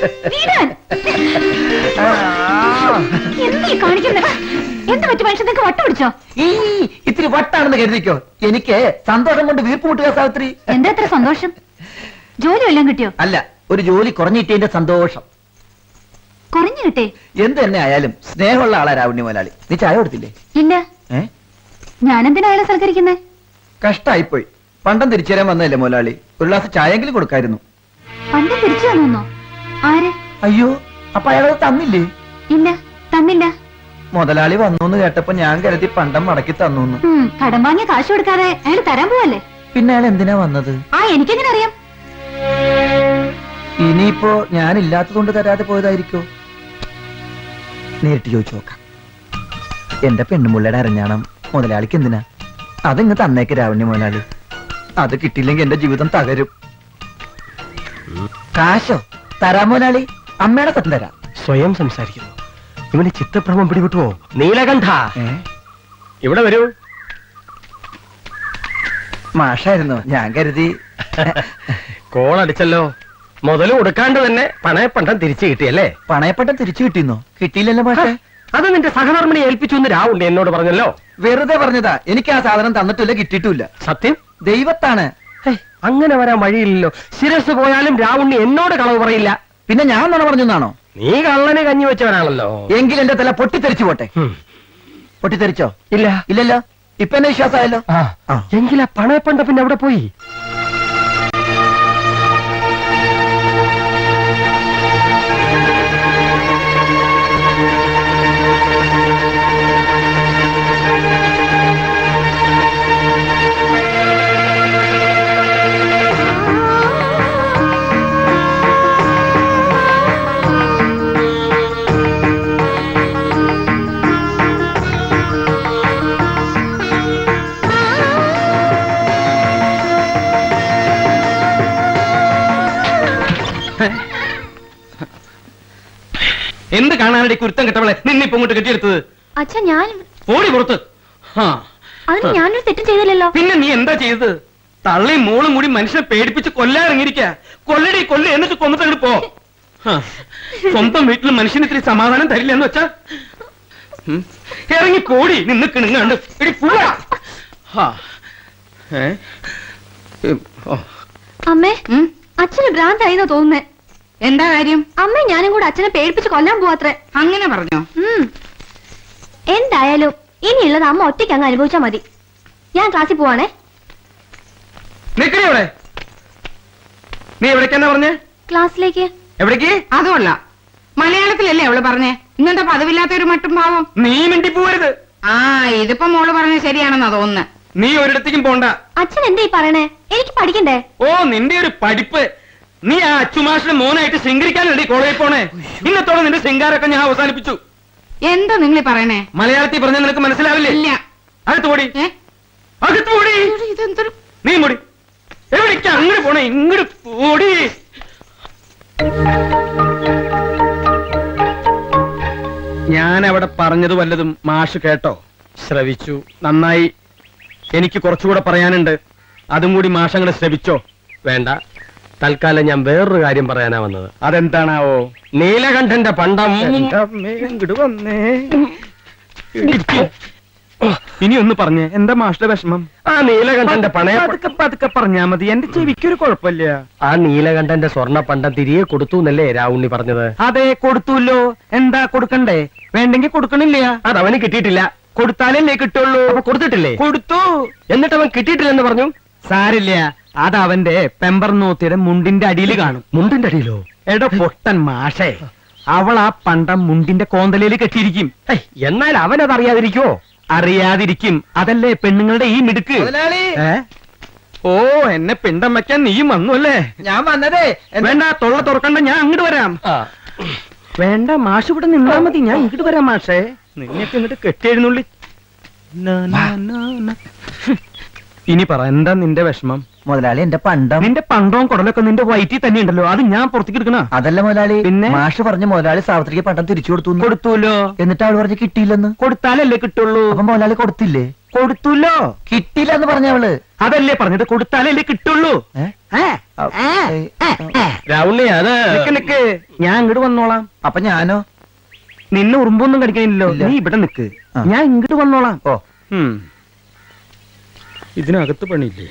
വീരാൻ എന്തീ കാണിക്കുന്നത് എന്ത് പറ്റി മനുഷ്യൻ നിങ്ങൾക്ക് വട്ടം പിടിച്ചോ ഈ ഇത്തിരി വട്ടാണെന്ന് കരുതിക്കോ എനിക്ക് സന്തോഷം കൊണ്ട് വീർപ്പ് മുട്ടുക സാവിത്രി എന്താ ഇത്ര സന്തോഷം ജോലി വല്ലതും കിട്ടിയോ അല്ല ഒരു ജോലി കുറഞ്ഞിട്ടതിന്റെ സന്തോഷം കുറഞ്ഞു കിട്ടേ എന്ത് തന്നെ ആയാലും സ്നേഹമുള്ള ആളാ രാവുണ്ണി മുതലാളി നീ ചായ കൊടുത്തില്ലേ ഇല്ല ഏ ഞാനെന്തിനാ അയാളെ സൽക്കരിക്കുന്നേ കഷ്ടായിപ്പോയി പണ്ടം തിരിച്ചു തരാൻ വന്നതല്ലേ മുതലാളി ഒരു ഗ്ലാസ് ചായെങ്കിലും കൊടുക്കായിരുന്നു പണ്ട് തിരിച്ചു തന്നോ ആര് അയ്യോ അപ്പൊ അയാളത് തന്നില്ലേ ഇല്ല തന്നില്ല മുതലാളി വന്നു എന്ന് കേട്ടപ്പോ ഞാൻ കരുതി പണ്ടം മടക്കി തന്നു എന്ന്. ഉം, കടം വാങ്ങിയ കാശ് കൊടുക്കാതെ അയാൾ തരാൻ പോവല്ലേ പിന്നെ അയാൾ എന്തിനാ വന്നത് ആ എനിക്കെങ്ങനെ അറിയാം ഇനിയിപ്പോ ഞാൻ ഇല്ലാത്തതുകൊണ്ട് തരാതെ പോയതായിരിക്കോ നേരിട്ട് ചോദിച്ചു നോക്കാം എന്റെ പെണ്ണുമുള്ളയുടെ അരഞ്ഞാണം മുതലാളിക്ക് എന്തിനാ അതിങ്ങ് തന്നേക്ക് രാവണ്യ മുതലാളി അത് കിട്ടിയില്ലെങ്കിൽ എന്റെ ജീവിതം തകരും കാശോ തരാം മുതലാളി അമ്മയുടെ തരം തരാം സ്വയം സംസാരിക്കുന്നു ഇവന് ചിത്തഭ്രമം പിടിവിട്ടുവോ നീലകണ്ഠ ഏ? ഇവിടെ വരൂ മാഷായിരുന്നു ഞാൻ കരുതി കോൾ അടിച്ചല്ലോ മുതല് കൊടുക്കാണ്ട് തന്നെ പണയപ്പണ്ടം തിരിച്ചു കിട്ടിയല്ലേ പണയപ്പെട്ടം തിരിച്ചു കിട്ടിയെന്നോ കിട്ടിയില്ലല്ലോ മാഷേ അത് നിന്റെ സഹധർമ്മിണി ഏൽപ്പിച്ചു എന്ന് രാവുണ്ട് എന്നോട് പറഞ്ഞല്ലോ വെറുതെ പറഞ്ഞതാ എനിക്ക് ആ സാധനം തന്നിട്ടില്ല കിട്ടിയിട്ടില്ല സത്യം ദൈവത്താണ് ഹേയ്, അങ്ങനെ വരാൻ വഴിയില്ലല്ലോ ശിരസ് പോയാലും രാവുണ്ണി എന്നോട് കളവ് പറയില്ല പിന്നെ ഞാൻ നുണ പറഞ്ഞെന്നാണോ നീ കള്ളന് കഞ്ഞി വെച്ചവനാണല്ലോ എങ്കിൽ എന്റെ തല പൊട്ടിത്തെറിച്ചു പോട്ടെ ഹും. പൊട്ടിത്തെറിച്ചോ ഇല്ല ഇല്ലല്ലോ ഇപ്പൊ എന്നെ വിശ്വാസമായല്ലോ ആ ആ. എങ്കിലാ പണയപ്പണ്ട പിന്നെ അവിടെ പോയി എന്ത് കാണാനടി കുരുത്തം കെട്ടവളെ നിന്നിപ്പോ ഇങ്ങോട്ട് കെട്ടിയെടുത്തത് അച്ഛൻ ഞാൻ ഓടി പുറത്ത് ആ അതിന് ഞാനൊരു തെറ്റും ചെയ്തില്ലല്ലോ പിന്നെ നീ എന്താ ചെയ്തത് തള്ളിയും മോളും കൂടി മനുഷ്യനെ പേടിപ്പിച്ച് കൊല്ലാറിങ്ങിരിക്ക കൊല്ലടി കൊല്ല എന്നിട്ട് കൊന്നിട്ട് അങ്ങോട്ട് പോ ആ, സ്വന്തം വീട്ടിൽ മനുഷ്യന് ഇത്തിരി സമാധാനം തരില്ല എന്ന് വെച്ചാ ഉം. ഇറങ്ങി പോടി നിന്ന് കിണുങ്ങാണ്ട് എടി പോവാ ആ. ഏ? ഉം, ഓ. അമ്മേ അച്ഛന് ഭ്രാന്തായിന്നാ തോന്നുന്നേ എന്താ കാര്യം അമ്മ ഞാനും കൂടെ അച്ഛനെ പേടിപ്പിച്ച് കൊല്ലാൻ പോവാത്രേ അങ്ങനെ പറഞ്ഞോ ഉം. എന്തായാലും ഇനിയുള്ളത് അമ്മ ഒറ്റയ്ക്ക് അങ്ങ് അനുഭവിച്ചാ മതി ഞാൻ ക്ലാസ്സിൽ പോവാണേ നിക്കടി അവിടെ നീ എവിടേക്കെന്നാ പറഞ്ഞേ ക്ലാസ്സിലേക്ക് എവിടേക്ക് അതുമല്ല മലയാളത്തിലല്ലേ അവള് പറഞ്ഞേ ഇങ്ങനത്തെ പദവില്ലാത്ത ഒരു മട്ടും ഭാവം നീ മിണ്ടി പോവരുത് ആ ഇതിപ്പോ മോള് പറഞ്ഞത് ശരിയാണെന്നാ തോന്നുന്നത് നീ ഒരിടത്തേക്കും പോണ്ട അച്ഛൻ എന്താ ഈ പറയണേ എനിക്ക് പഠിക്കണ്ടേ ഓ നിന്റെ ഒരു പഠിപ്പ് നീ ആ അച്ചുമാഷിന്റെ മോനായിട്ട് ശൃംഗരിക്കാനല്ലേ കോളേജിൽ പോണേ ഇന്നത്തോടെ നിന്റെ ശൃംഗാരൊക്കെ ഞാൻ അവസാനിപ്പിച്ചു എന്താ നിങ്ങൾ പറയണേ മലയാളത്തിൽ പറഞ്ഞാൽ നിനക്ക് മനസ്സിലാവില്ലേ ഇല്ല അകത്ത് പോടി ഏ? അകത്ത് പോടി എടി, ഇതെന്തൊരു നീ പോടി എവിടേക്ക് അങ്ങോട്ട് പോണേ ഇങ്ങോട്ട് പോടി ഞാൻ അവിടെ പറഞ്ഞത് വല്ലതും മാഷ് കേട്ടോ ശ്രവിച്ചു നന്നായി എനിക്ക് കുറച്ചുകൂടെ പറയാനുണ്ട് അതും കൂടി മാഷങ്ങളെ ശ്രമിച്ചോ വേണ്ട തൽക്കാലം ഞാൻ വേറൊരു കാര്യം പറയാനാ വന്നത് അതെന്താണാവോ നീലകണ്ഠന്റെ പണ്ടം എന്റെ അമ്മേ, ഇങ്ങട് വന്നേ ഇരിക്ക്. ഇനി ഒന്ന് പറഞ്ഞേ എന്താ മാഷ്ട വിഷമം ആ നീലകണ്ഠന്റെ പണയ പതുക്കെ പതുക്കെ പറഞ്ഞാ മതി എന്റെ ചെവിക്കൊരു കുഴപ്പമില്ല ആ നീലകണ്ഠന്റെ സ്വർണ്ണ പണ്ടം തിരികെ കൊടുത്തു എന്നല്ലേ രാവുണ്ണി പറഞ്ഞത് അതെ കൊടുത്തുല്ലോ എന്താ കൊടുക്കണ്ടേ വേണ്ടെങ്കിൽ കൊടുക്കണില്ല അത് അവന് കിട്ടിയിട്ടില്ല കൊടുത്താലല്ലേ കിട്ടുള്ളൂ അപ്പൊ കൊടുത്തിട്ടില്ലേ കൊടുത്തു എന്നിട്ട് അവൻ കിട്ടിയിട്ടില്ലെന്ന് പറഞ്ഞു സാരില്ല അത് അവന്റെ പെമ്പർ നോത്തിയുടെ മുണ്ടിന്റെ അടിയിൽ കാണും മുണ്ടിന്റെ അടിയിലോ എടോ പൊട്ടൻ മാഷേ അവൾ ആ പണ്ടം മുണ്ടിന്റെ കോന്തലയിൽ കെട്ടിയിരിക്കും ഹേയ്, എന്നാൽ അവനത് അറിയാതിരിക്കോ അറിയാതിരിക്കും അതല്ലേ പെണ്ണുങ്ങളുടെ ഈ മിടുക്ക് ഏ? ഓ എന്നെ പിണ്ടം വെക്കാൻ നീയും വന്നു അല്ലേ ഞാൻ വന്നതേ വേണ്ട തൊള്ള തുറക്കണ്ട ഞാൻ അങ്ങോട്ട് വരാം വേണ്ട മാഷ് ഇവിടെ നിന്നാ മതി ഞാൻ ഇങ്ങോട്ട് വരാം മാഷേ നിന്നെയൊക്കെ ഇങ്ങോട്ട് കെട്ടിയെഴുന്നള്ളി ഇനി പറ എന്താ നിന്റെ വിഷമം മുതലാളി എന്റെ പണ്ടം നിന്റെ പണ്ടവും കുടലൊക്കെ നിന്റെ വയറ്റിൽ തന്നെ ഉണ്ടല്ലോ അത് ഞാൻ പുറത്തേക്ക് എടുക്കണ അതല്ല മുതലാളി പിന്നെ? മാഷ് പറഞ്ഞ മുതലാളി സാവിത്രിക്ക് പണ്ടം തിരിച്ചു കൊടുത്തു എന്ന്. കൊടുത്തൂലോ എന്നിട്ട് അവള് പറഞ്ഞ് കിട്ടിയില്ലെന്ന് കൊടുത്താലല്ലേ കിട്ടുള്ളൂ അപ്പൊ മുതലാളി കൊടുത്തില്ലേ കൊടുത്തൂലോ കിട്ടിയില്ല എന്ന് പറഞ്ഞ അവള് അതല്ലേ പറഞ്ഞത് കൊടുത്താലല്ലേ കിട്ടുള്ളൂ ഏ? രാവുണ്ണി അത് നിക്ക് നിക്ക് ഞാൻ ഇങ്ങോട്ട് വന്നോളാം അപ്പൊ ഞാനോ നിന്നെ ഉറുമ്പൊന്നും കടിക്കാനില്ലല്ലോ ഇല്ല. നീ ഇവിടെ നിക്ക് ആ. ഞാൻ ഇങ്ങോട്ട് വന്നോളാം ഓ ഉം. ഇതിനകത്ത് പണിയില്ലേ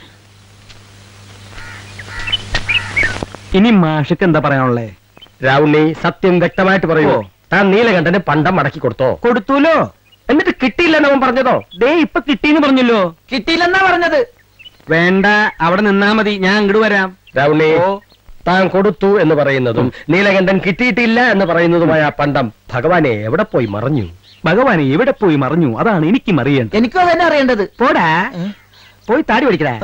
ഇനി മാഷക്ക് എന്താ പറയാനുള്ളേ രാവുണ്ണി സത്യം വ്യക്തമായിട്ട് പറയൂ ഓ. താൻ നീലകണ്ഠന് പണ്ടം മടക്കി കൊടുത്തോ കൊടുത്തൂലോ എന്നിട്ട് കിട്ടിയില്ലെന്ന് അവൻ പറഞ്ഞതോ ദേ ഇപ്പൊ കിട്ടീന്ന് പറഞ്ഞല്ലോ കിട്ടിയില്ലെന്നാ പറഞ്ഞത് വേണ്ട അവിടെ നിന്നാ മതി ഞാൻ ഇങ്ങോട്ട് വരാം രാവുണ്ണി താൻ കൊടുത്തു എന്ന് പറയുന്നതും നീലകണ്ഠൻ കിട്ടിയിട്ടില്ല എന്ന് പറയുന്നതുമായ ആ പണ്ടം ഭഗവാനെ എവിടെ പോയി മറഞ്ഞു ഭഗവാനെ എവിടെ പോയി മറിഞ്ഞു അതാണ് എനിക്കും അറിയേണ്ടത് എനിക്കും അതന്നെ അറിയേണ്ടത് പോടാ ഏ? പോയി താടി പഠിക്കടാ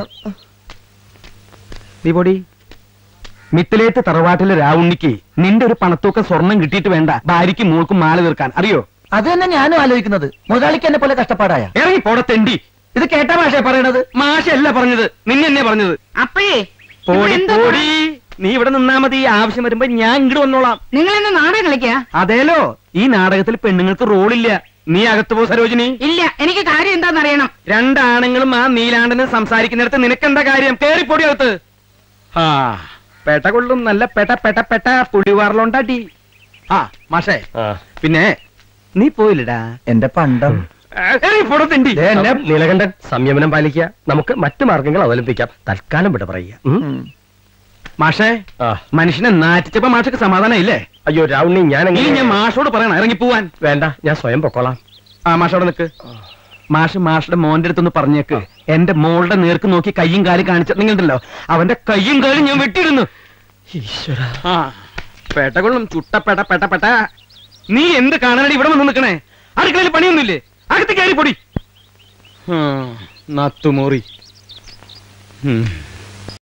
നീ പൊടി മിത്തിലേത്ത് തറവാട്ടിലെ രാവുണ്ണിക്ക് നിന്റെ ഒരു പണത്തൂക്ക സ്വർണം കിട്ടിയിട്ട് വേണ്ട ഭാര്യയ്ക്ക് മോൾക്കും മാല തീർക്കാൻ അറിയോ അത് തന്നെ ഞാനും ആലോചിക്കുന്നത് മുതലാളിക്ക് എന്നെ പോലെ കഷ്ടപ്പാടായ ഇറങ്ങി പോടെ തെണ്ടി ഇത് കേട്ട ഭാഷ പറയണത് മാഷല്ല പറഞ്ഞത് നിന്നെ എന്നെ പറഞ്ഞത് അപ്പഴേ പോടി എന്താ പോടി നീ ഇവിടെ നിന്നാ മതി ആവശ്യം വരുമ്പോ ഞാൻ ഇങ്ങോട്ട് വന്നോളാം നിങ്ങൾ എന്നെ നാടകം കളിക്കാ അതേലോ ഈ നാടകത്തിൽ പെണ്ണുങ്ങൾക്ക് റോളില്ല നീ അകത്ത് പോ സരോജിനി ഇല്ല എനിക്ക് കാര്യം എന്താന്ന് അറിയണം രണ്ടാണുങ്ങളും ആ നീലാണ്ടന് സംസാരിക്കുന്നിടത്ത് നിനക്കെന്താ കാര്യം കേറിപ്പൊടി അകത്ത് ആ പെട്ട കൊള്ളും നല്ല പെട്ട പെട്ട പെട്ട പുളിവാറിലുണ്ടാട്ടി ആ മാഷേ ആ. പിന്നെ നീ പോയില്ലടാ എന്റെ പണ്ടം പൊടത്തിണ്ടി ദേ എന്നെ നീലകണ്ഠൻ സംയമനം പാലിക്കുക നമുക്ക് മറ്റു മാർഗങ്ങൾ അവലംബിക്കാം തൽക്കാലം വിട പറയുക ഉം? ഉം. മാഷേ ആ. മനുഷ്യനെ നാറ്റിച്ചപ്പോ മാഷക്ക് സമാധാനം ഇല്ലേ അയ്യോ രാവുണ്ണി ഞാൻ ഇനി എങ്ങനെ ഞാൻ മാഷോട് പറയണം ഇറങ്ങി പോവാൻ വേണ്ട ഞാൻ സ്വയം പൊക്കോളാം ആ മാഷോടെ നിക്ക് മാഷ് മാഷുടെ മോന്റെ അടുത്തൊന്ന് പറഞ്ഞേക്ക് എന്റെ മോളുടെ നേർക്ക് നോക്കി കയ്യും കാലും കാണിച്ച നിങ്ങളുണ്ടല്ലോ അവന്റെ കയ്യും കാലും ഞാൻ വെട്ടിയിരുന്നു ഈശ്വര ആ പേട്ടകൊള്ളും ചുട്ട പെട്ട പെട്ട പെട്ട നീ എന്ത് കാണാനാണ് ഇവിടെ വന്ന് നിൽക്കണേ അടുക്കളയിൽ പണിയൊന്നുമില്ലേ അകത്ത് കയറി പൊടി നത്തുമോറി ഉം